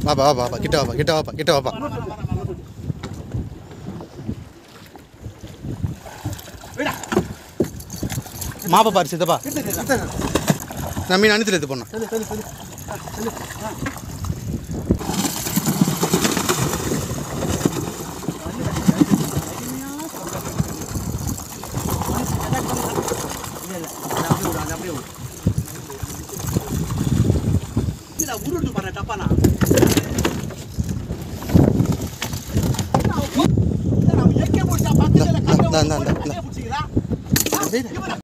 வாப்பா வாப்பா வாப்பா கிட்ட வாப்பா கிட்ட வாப்பா கிட்ட வாப்பா மாப்பா பாரு சித்தப்பா நான் மீன் அனுத்துல இது பண்ணேன் உருட்டு பாரு டப்பானா இந்தா, இந்தா, இந்தா, இந்தா. பிடிச்சிக்கிறா